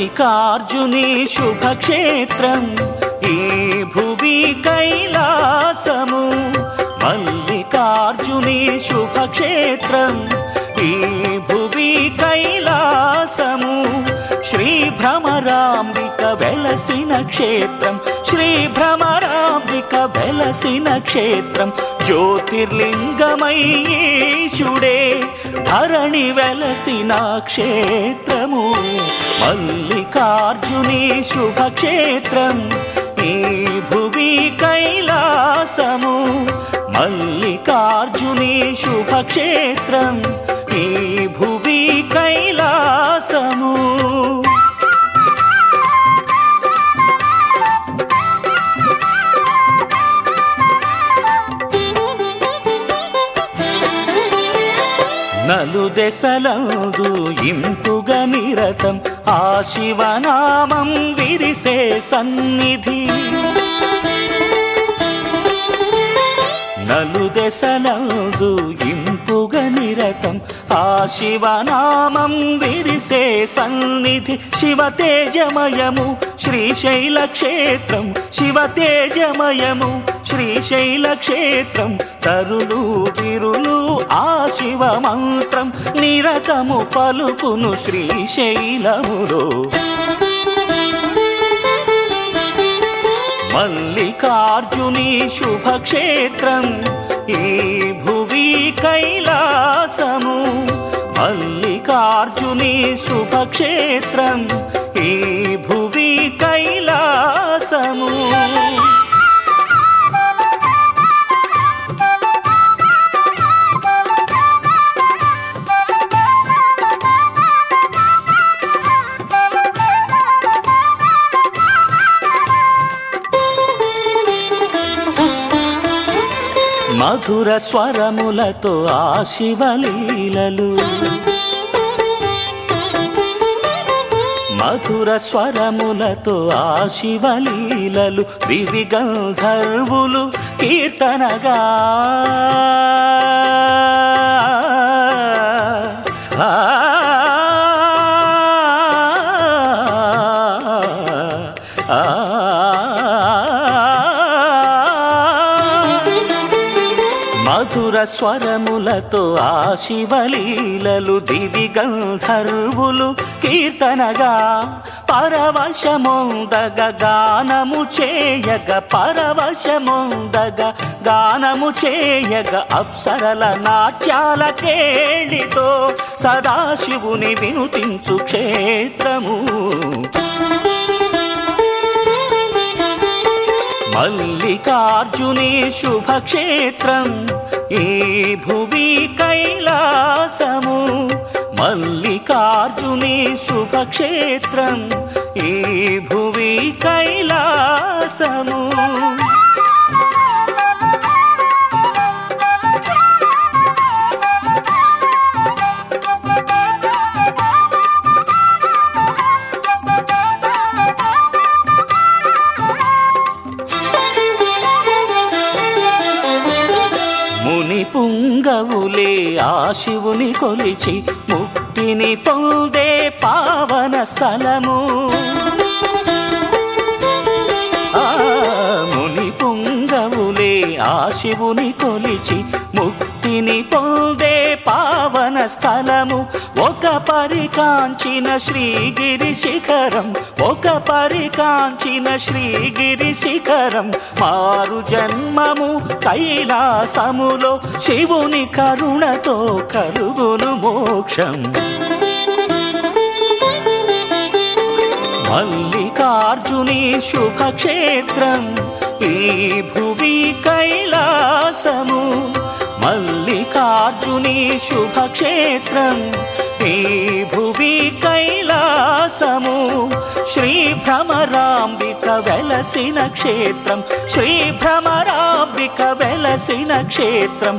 మల్లికార్జుని శుభక్షేత్రం ఈ భువి కైలాసము మల్లికార్జుని శుభక్షేత్రం ఈ భువి కైలాసము శ్రీ భ్రమరాంబిక వెలసిన క్షేత్రం శ్రీ భ్రమరాంబిక వెలసిన క్షేత్రం జ్యోతిర్లింగమయ్యేశుడే ధరణి వెలసిన క్షేత్రము మల్లికార్జుని శుభక్షేత్రం ఈ భువి కైలాసము మల్లికార్జుని శుభక్షేత్రం ఈ భువి కైలాసము నలు దశలందు ఇంపుగా నిరతం ఆ శివనామం విరిసే సన్నిధి నలు దశలందు ఇంపుగా నిరతం ఆ శివనామం విరిసే సన్నిధి శివ తేజమయము శ్రీశైల క్షేత్రం శివ తేజమయము శ్రీశైల క్షేత్రం తరులు విరులు ఆ శివ మంత్రం నిరతము పలుకును శ్రీశైలములో మల్లికార్జుని శుభక్షేత్రం ఈ భువి కైలాసము మల్లికార్జుని శుభక్షేత్రం ఈ భువి కైలాసము మధుర స్వరములతో ఆ శివలీలలు మధుర స్వరములతో ఆ శివలీలలు దివి గంధర్వులు కీర్తనగా ఆ మధుర స్వరములతో ఆ శివలీలలు దివి గంధర్వులు కీర్తనగా పరవశముందగ గానము చేయగ పరవశముందగ గానము చేయగ అప్సరల నాట్యాల కేళితో సదాశివుని వినుతించు క్షేత్రము మల్లికార్జుని శుభక్షేత్రం ఈ భువి కైలాసము మల్లికార్జుని శుభక్షేత్రం ఈ భువి కైలాసము ముని పుంగవులే ఆ శివుని కొలిచి ముక్తిని పొందే పావన స్థలము ఆ ముని పుంగవులే ఆ శివుని కొలిచి ముక్తిని పొందే పావన స్థలము ఒక పరికాంచిన శ్రీగిరి శిఖరం ఒక పరికాంచిన శ్రీగిరి శిఖరం మారు జన్మము కైలాసములో శివుని కరుణతో కలుగును మోక్షం మల్లికార్జుని శుభక్షేత్రం ఈ భువి కైలాసము మల్లికార్జుని శుభక్షేత్రం ఈ భువి కైలాసము శ్రీ భ్రమరాంబిక వెలసిన క్షేత్రం శ్రీ భ్రమరాంబిక వెలసిన క్షేత్రం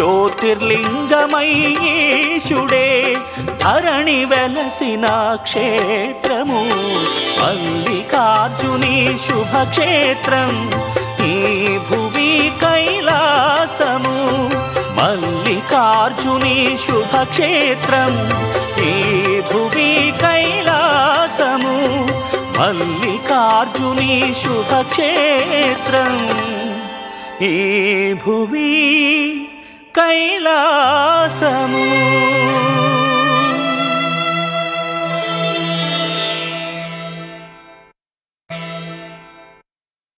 జ్యోతిర్లింగమయ్యేశుడే ధరణి వెలసిన క్షేత్రము మల్లికార్జుని శుభక్షేత్రం ఈ భువి కైలాసము మల్లికార్జుని శుభక్షేత్రం ఈ భువి కైలాసము మల్లికార్జుని శుభక్షేత్రం ఈ భువి కైలాసము